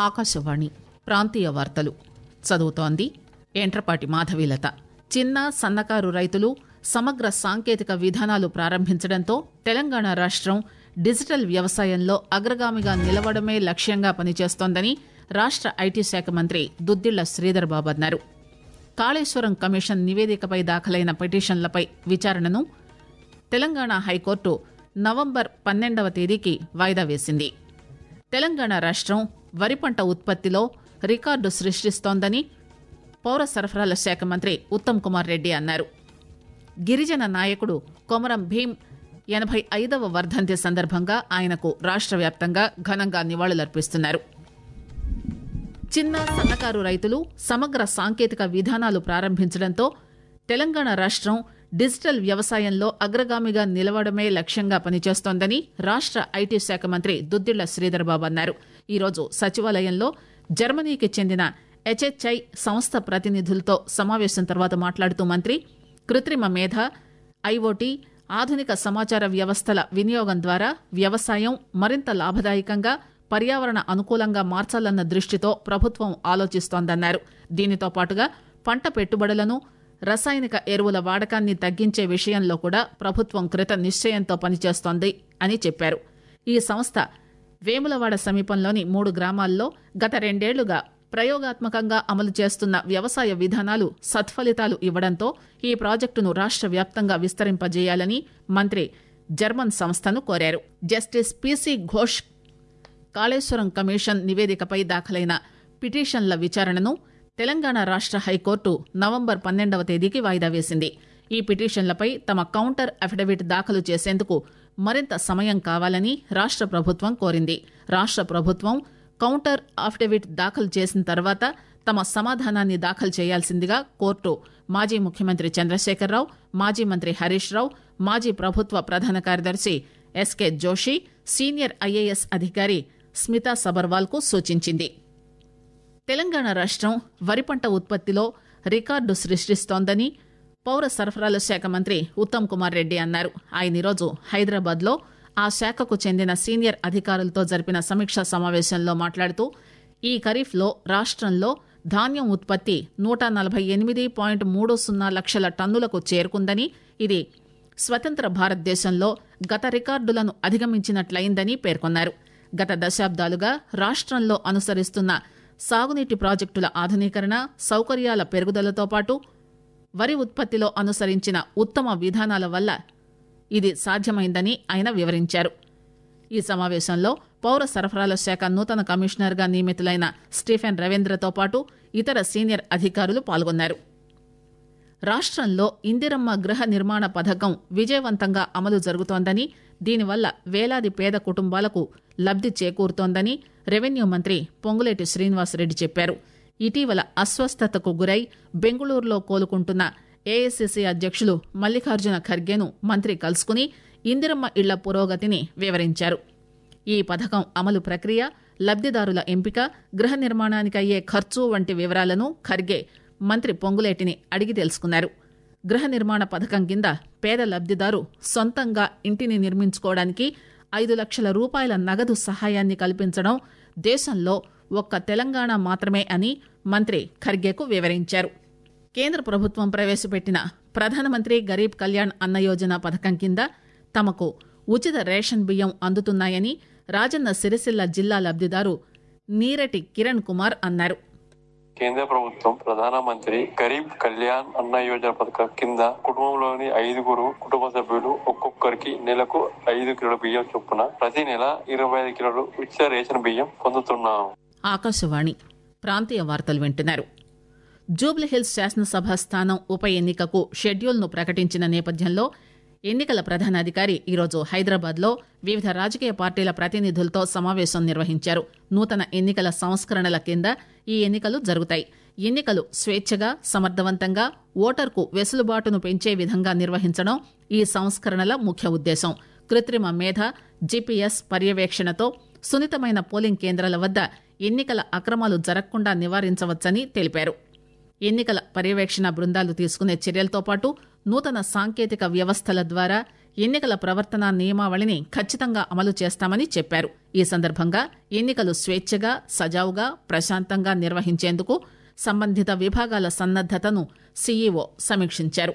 ఆకాశవాణి ప్రాంతీయ వార్తలు చదువుతోంది ఎంట్రపాటి మాధవీలత చిన్న సన్నకారు రైతులు సమగ్ర సాంకేతిక విధానాలు ప్రారంభించడంతో తెలంగాణ రాష్టం డిజిటల్ వ్యవసాయంలో అగ్రగామిగా నిలవడమే లక్ష్యంగా పనిచేస్తోందని రాష్ట ఐటీ శాఖ మంత్రి దుద్దిళ్ల శ్రీధర్ బాబు అన్నారు కాళేశ్వరం కమిషన్ నివేదికపై దాఖలైన పిటిషన్లపై విచారణను తెలంగాణ హైకోర్టు నవంబర్ పన్నెండవ తేదీకి వాయిదా వేసింది తెలంగాణ రాష్టం వరి పంట ఉత్పత్తిలో రికార్డు సృష్టిస్తోందని పౌర సరఫరాల శాఖ మంత్రి ఉత్తమ్ కుమార్ రెడ్డి అన్నారు గిరిజన నాయకుడు కొమరం భీం ఎనభై ఐదవ వర్ధంతి సందర్భంగా ఆయనకు రాష్ట్ర వ్యాప్తంగా ఘనంగా నివాళులర్పిస్తున్నారు చిన్న సన్నకారు రైతులు సమగ్ర సాంకేతిక విధానాలు ప్రారంభించడంతో తెలంగాణ రాష్టం డిజిటల్ వ్యవసాయంలో అగ్రగామిగా నిలవడమే లక్ష్యంగా పనిచేస్తోందని రాష్ట ఐటీ శాఖ మంత్రి దుద్దిళ్ల శ్రీధర్బాబు అన్నారు ఈరోజు సచివాలయంలో జర్మనీకి చెందిన హెచ్హెచ్ఐ సంస్థ ప్రతినిధులతో సమావేశం తర్వాత మాట్లాడుతూ మంత్రి కృత్రిమ మేధ ఐఓటీ ఆధునిక సమాచార వ్యవస్థల వినియోగం ద్వారా వ్యవసాయం మరింత లాభదాయకంగా పర్యావరణ అనుకూలంగా మార్చాలన్న దృష్టితో ప్రభుత్వం ఆలోచిస్తోందన్నారు దీనితో పాటుగా పంట పెట్టుబడులను రసాయనిక ఎరువుల వాడకాన్ని తగ్గించే విషయంలో కూడా ప్రభుత్వం కృత నిశ్చయంతో పనిచేస్తోంది అని చెప్పారు ఈ సంస్థ వేములవాడ సమీపంలోని మూడు గ్రామాల్లో గత రెండేళ్లుగా ప్రయోగాత్మకంగా అమలు చేస్తున్న వ్యవసాయ విధానాలు సత్ఫలితాలు ఇవ్వడంతో ఈ ప్రాజెక్టును రాష్ట్ర వ్యాప్తంగా విస్తరింపజేయాలని మంత్రి జర్మన్ సంస్థను కోరారు justice PC Ghosh Kaleshwaram commission నివేదికపై దాఖలైన పిటిషన్ల విచారణను తెలంగాణ రాష్ట్ర హైకోర్టు నవంబర్ పన్నెండవ తేదీకి వాయిదా వేసింది ఈ పిటిషన్లపై తమ కౌంటర్ అఫిడవిట్ దాఖలు చేసేందుకు మరింత సమయం కావాలని రాష్ట్ర ప్రభుత్వం కోరింది రాష్ట్ర ప్రభుత్వం కౌంటర్ అఫిడవిట్ దాఖలు చేసిన తర్వాత తమ సమాధానాన్ని దాఖలు చేయాల్సిందిగా కోర్టు మాజీ ముఖ్యమంత్రి చంద్రశేఖరరావు మాజీ మంత్రి హరీష్ రావు మాజీ ప్రభుత్వ ప్రధాన కార్యదర్శి ఎస్కే జోషి సీనియర్ ఐఏఎస్ అధికారి స్మితా సబర్వాల్ కు సూచించింది తెలంగాణ రాష్టం వరి పంట ఉత్పత్తిలో రికార్డు సృష్టిస్తోందని పౌర సరఫరాల శాఖ మంత్రి ఉత్తమ్ కుమార్ రెడ్డి అన్నారు ఆయన ఈరోజు హైదరాబాద్ లో ఆ శాఖకు చెందిన సీనియర్ అధికారులతో జరిపిన సమీక్షా సమావేశంలో మాట్లాడుతూ ఈ ఖరీఫ్లో రాష్టంలో ధాన్యం ఉత్పత్తి నూట నలభై ఎనిమిది పాయింట్ మూడు సున్నా లక్షల టన్నులకు చేరుకుందని ఇది స్వతంత్ర భారతదేశంలో గత రికార్డులను అధిగమించినట్లయిందని పేర్కొన్నారు గత దశాబ్దాలుగా రాష్టంలో అనుసరిస్తున్న సాగునీటి ప్రాజెక్టుల ఆధునీకరణ సౌకర్యాల పెరుగుదలతో పాటు వరి ఉత్పత్తిలో అనుసరించిన ఉత్తమ విధానాల వల్ల ఇది సాధ్యమైందని ఆయన వివరించారు ఈ సమావేశంలో పౌర సరఫరాల శాఖ నూతన కమిషనర్గా నియమితులైన స్టీఫెన్ రవీంద్రతో పాటు ఇతర సీనియర్ అధికారులు పాల్గొన్నారు రాష్టంలో ఇందిరమ్మ గృహ నిర్మాణ పథకం విజయవంతంగా అమలు జరుగుతోందని దీనివల్ల వేలాది పేద కుటుంబాలకు లబ్ది చేకూరుతోందని రెవెన్యూ మంత్రి పొంగులేటి శ్రీనివాసరెడ్డి చెప్పారు ఇటీవల అస్వస్థతకు గురై బెంగళూరులో కోలుకుంటున్న ఏఐసిసి అధ్యక్షులు మల్లికార్జున ఖర్గేను మంత్రి కలుసుకుని ఇందిరమ్మ ఇళ్ల పురోగతిని వివరించారు ఈ పథకం అమలు ప్రక్రియ లబ్దిదారుల ఎంపిక గృహ నిర్మాణానికి అయ్యే ఖర్చు వంటి వివరాలను ఖర్గే మంత్రి పొంగులేటిని అడిగి తెలుసుకున్నారు గృహ నిర్మాణ పథకం కింద పేద లబ్దిదారు సొంతంగా ఇంటిని నిర్మించుకోవడానికి ఐదు లక్షల రూపాయల నగదు సహాయాన్ని కల్పించడం దేశంలో ఒక్క తెలంగాణ మాత్రమే అని మంత్రి ఖర్గేకు వివరించారు కేంద్ర ప్రభుత్వం ప్రవేశపెట్టిన ప్రధానమంత్రి గరీబ్ కళ్యాణ్ అన్న యోజన పథకం కింద తమకు ఉచిత రేషన్ బియ్యం అందుతున్నాయని రాజన్న సిరిసిల్ల జిల్లా లబ్దిదారు నీరటి కిరణ్ కుమార్ అన్నారు కేంద్ర ప్రభుత్వం ప్రధానమంత్రి గరీబ్ కళ్యాణ్ అన్న యోజన పథకం కింద కుటుంబంలోని ఐదుగురు కుటుంబ సభ్యులు ఒక్కొక్కరికి నెలకు ఐదు కిలోల బియ్యం చొప్పున ప్రతి నెల ఇరవై ఐదు కిలోలు ఉచిత రేషన్ బియ్యం పొందుతున్నాం ఆకాశవాణి ప్రాంతీయ వార్తలు వింటున్నారు జూబ్లీహిల్స్ శాసనసభ స్థానం ఉప ఎన్నికకు షెడ్యూల్ను ప్రకటించిన నేపథ్యంలో ఎన్నికల ప్రధానాధికారి ఈరోజు హైదరాబాద్లో వివిధ రాజకీయ పార్టీల ప్రతినిధులతో సమావేశం నిర్వహించారు నూతన ఎన్నికల సంస్కరణల కింద ఈ ఎన్నికలు జరుగుతాయి ఎన్నికలు స్వేచ్ఛగా సమర్థవంతంగా ఓటర్కు వెసులుబాటును పెంచే విధంగా నిర్వహించడం ఈ సంస్కరణల ముఖ్య ఉద్దేశం కృత్రిమ మేధ జీపీఎస్ పర్యవేక్షణతో సున్నితమైన పోలింగ్ కేంద్రాల వద్ద ఎన్నికల అక్రమాలు జరగకుండా నివారించవచ్చని తెలిపారు ఎన్నికల పర్యవేక్షణ బృందాలు తీసుకునే చర్యలతో పాటు నూతన సాంకేతిక వ్యవస్థల ద్వారా ఎన్నికల ప్రవర్తన నియమావళిని ఖచ్చితంగా అమలు చేస్తామని చెప్పారు ఈ సందర్భంగా ఎన్నికలు స్వేచ్ఛగా సజావుగా ప్రశాంతంగా నిర్వహించేందుకు సంబంధిత విభాగాల సన్నద్దతను సీఈఓ సమీక్షించారు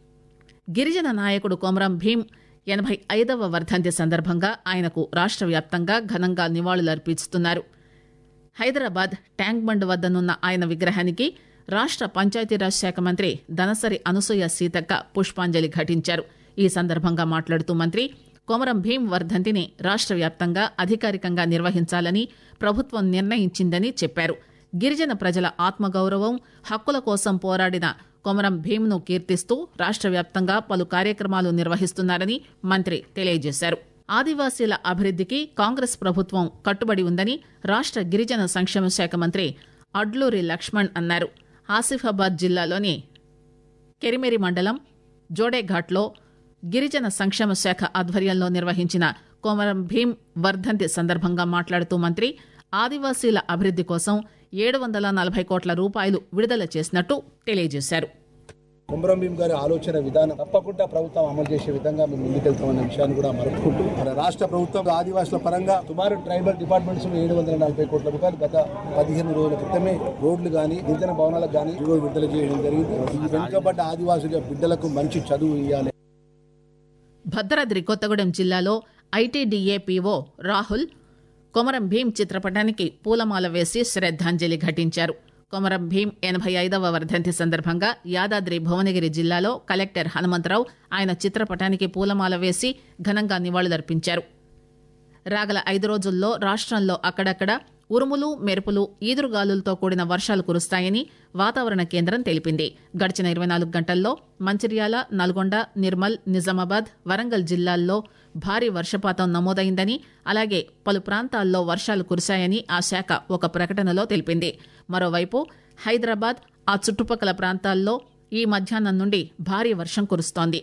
గిరిజన నాయకుడు కొమరం భీం ఎనభై ఐదవ వర్ధంతి సందర్భంగా ఆయనకు రాష్ట్ర వ్యాప్తంగా ఘనంగా నివాళులర్పిస్తున్నారు హైదరాబాద్ ట్యాంక్ బండ్ వద్దనున్న ఆయన విగ్రహానికి రాష్ట్ర పంచాయతీరాజ్ శాఖ మంత్రి దనసరి అనసూయ సీతక్క పుష్పాంజలి ఘటించారు ఈ సందర్భంగా మాట్లాడుతూ మంత్రి కొమరం భీం వర్ధంతిని రాష్ట్ర వ్యాప్తంగా అధికారికంగా నిర్వహించాలని ప్రభుత్వం నిర్ణయించిందని చెప్పారు గిరిజన ప్రజల ఆత్మగౌరవం హక్కుల కోసం పోరాడిన కొమరం భీంను కీర్తిస్తూ రాష్ట్ర వ్యాప్తంగా పలు కార్యక్రమాలు నిర్వహిస్తున్నారని మంత్రి తెలియజేశారు ఆదివాసీల అభివృద్దికి కాంగ్రెస్ ప్రభుత్వం కట్టుబడి ఉందని రాష్ట్ర గిరిజన సంక్షేమ శాఖ మంత్రి అడ్లూరి లక్ష్మణ్ అన్నారు ఆసిఫాబాద్ జిల్లాలోని కెరిమెరి మండలం జోడేఘాట్లో గిరిజన సంక్షేమ శాఖ ఆధ్వర్యంలో నిర్వహించిన కొమరం భీం వర్ధంతి సందర్భంగా మాట్లాడుతూ మంత్రి ఆదివాసీల అభివృద్ది కోసం ఏడు వందల నలభై కోట్ల రూపాయలు విడుదల చేసినట్టు తెలియజేశారు కుమరం భీం గారి ఆలోచన విధానం తప్పకుండా ప్రభుత్వం అమలు చేసే విధంగా మేము ముందుకెళ్తామన్న విషయాన్ని కూడా మరుపుకుంటూ మన రాష్ట్ర ప్రభుత్వం ఆదివాసుల పరంగా సుమారు ట్రైబల్ డిపార్ట్మెంట్స్ ఏడు వందల నలభై కోట్ల రూపాయలు గత పదిహేను రోజుల క్రితమే రోడ్లు కానీ గిరిజన భవనాలకు కానీ ఇదిగో విడుదల చేయడం జరిగింది ఈ వెనుకబడ్డ ఆదివాసుల బిడ్డలకు మంచి చదువు ఇవ్వాలి భద్రాద్రి కొత్తగూడెం జిల్లాలో ఐటీడీఏపీఓ రాహుల్ కొమరం భీం చిత్రపటానికి పూలమాల వేసి శ్రద్దాంజలి ఘటించారు కొమరం భీం ఎనభై ఐదవ వర్ధంతి సందర్భంగా యాదాద్రి భువనగిరి జిల్లాలో కలెక్టర్ హనుమంతరావు ఆయన చిత్రపటానికి పూలమాల వేసి ఘనంగా నివాళులర్పించారు రాగల ఐదు రోజుల్లో రాష్ట్రంలో అక్కడక్కడ ఉరుములు మెరుపులు ఈదురుగాలులతో కూడిన వర్షాలు కురుస్తాయని వాతావరణ కేంద్రం తెలిపింది గడిచిన ఇరవై నాలుగు గంటల్లో మంచిర్యాల నల్గొండ నిర్మల్ నిజామాబాద్ వరంగల్ జిల్లాల్లో భారీ వర్షపాతం నమోదైందని అలాగే పలు ప్రాంతాల్లో వర్షాలు కురిశాయని ఆ శాఖ ఒక ప్రకటనలో తెలిపింది మరోవైపు హైదరాబాద్ ఆ చుట్టుపక్కల ప్రాంతాల్లో ఈ మధ్యాహ్నం నుండి భారీ వర్షం కురుస్తోంది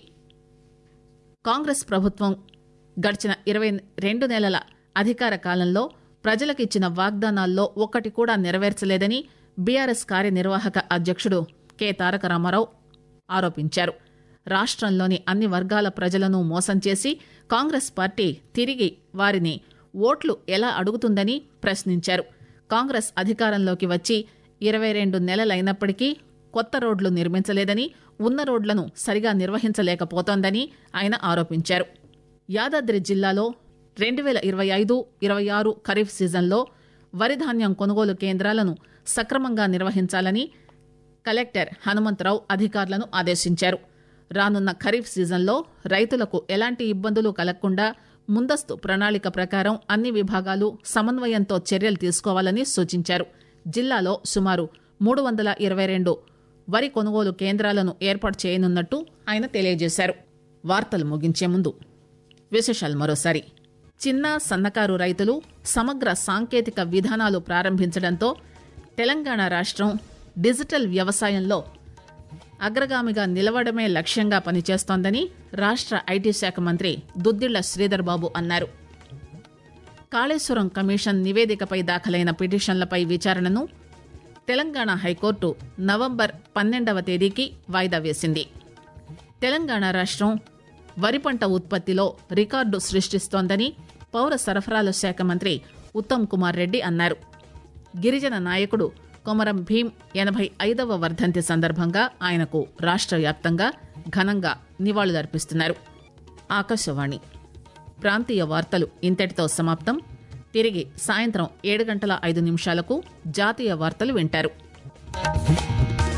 కాంగ్రెస్ ప్రభుత్వం గడిచిన ఇరవై రెండు నెలల అధికార కాలంలో ప్రజలకు ఇచ్చిన వాగ్దానాల్లో ఒక్కటి కూడా నెరవేర్చలేదని బీఆర్ఎస్ కార్యనిర్వాహక అధ్యక్షుడు కె తారక రామారావు ఆరోపించారు రాష్ట్రంలోని అన్ని వర్గాల ప్రజలను మోసం చేసి కాంగ్రెస్ పార్టీ తిరిగి వారిని ఓట్లు ఎలా అడుగుతుందని ప్రశ్నించారు కాంగ్రెస్ అధికారంలోకి వచ్చి ఇరవై రెండు నెలలైనప్పటికీ కొత్త రోడ్లు నిర్మించలేదని ఉన్న రోడ్లను సరిగా నిర్వహించలేకపోతోందని ఆయన ఆరోపించారు యాదాద్రి జిల్లాలో రెండు వేల ఇరవై ఐదు ఇరవై ఆరు ఖరీఫ్ సీజన్లో వరి ధాన్యం కొనుగోలు కేంద్రాలను సక్రమంగా నిర్వహించాలని కలెక్టర్ హనుమంతరావు అధికారులను ఆదేశించారు రానున్న ఖరీఫ్ సీజన్లో రైతులకు ఎలాంటి ఇబ్బందులు కలగకుండా ముందస్తు ప్రణాళిక ప్రకారం అన్ని విభాగాలు సమన్వయంతో చర్యలు తీసుకోవాలని సూచించారు జిల్లాలో సుమారు మూడు వందల ఇరవై రెండు వరి కొనుగోలు కేంద్రాలను ఏర్పాటు చేయనున్నట్టు ఆయన తెలియజేశారు వార్తలు ముగించే ముందు విశేషాలు మరోసారి చిన్న సన్నకారు రైతులు సమగ్ర సాంకేతిక విధానాలు ప్రారంభించడంతో తెలంగాణ రాష్ట్రం డిజిటల్ వ్యవసాయంలో అగ్రగామిగా నిలవడమే లక్ష్యంగా పనిచేస్తోందని రాష్ట్ర ఐటీ శాఖ మంత్రి దుద్దిళ్ల శ్రీధర్ బాబు అన్నారు కాళేశ్వరం కమిషన్ నివేదికపై దాఖలైన పిటిషన్లపై విచారణను తెలంగాణ హైకోర్టు నవంబర్ పన్నెండవ తేదీకి వాయిదా వేసింది తెలంగాణ రాష్ట్రం వరి పంట ఉత్పత్తిలో రికార్డు సృష్టిస్తోందని పౌర సరఫరాల శాఖ మంత్రి ఉత్తమ్ కుమార్ రెడ్డి అన్నారు గిరిజన నాయకుడు కొమరం భీం ఎనభై ఐదవ వర్ధంతి సందర్భంగా ఆయనకు రాష్ట్ర వ్యాప్తంగా ఘనంగా నివాళులర్పిస్తున్నారు ఆకాశవాణి ప్రాంతీయ వార్తలు ఇంతటితో సమాప్తం తిరిగి సాయంత్రం ఏడు గంటల ఐదు నిమిషాలకు జాతీయ వార్తలు వింటారు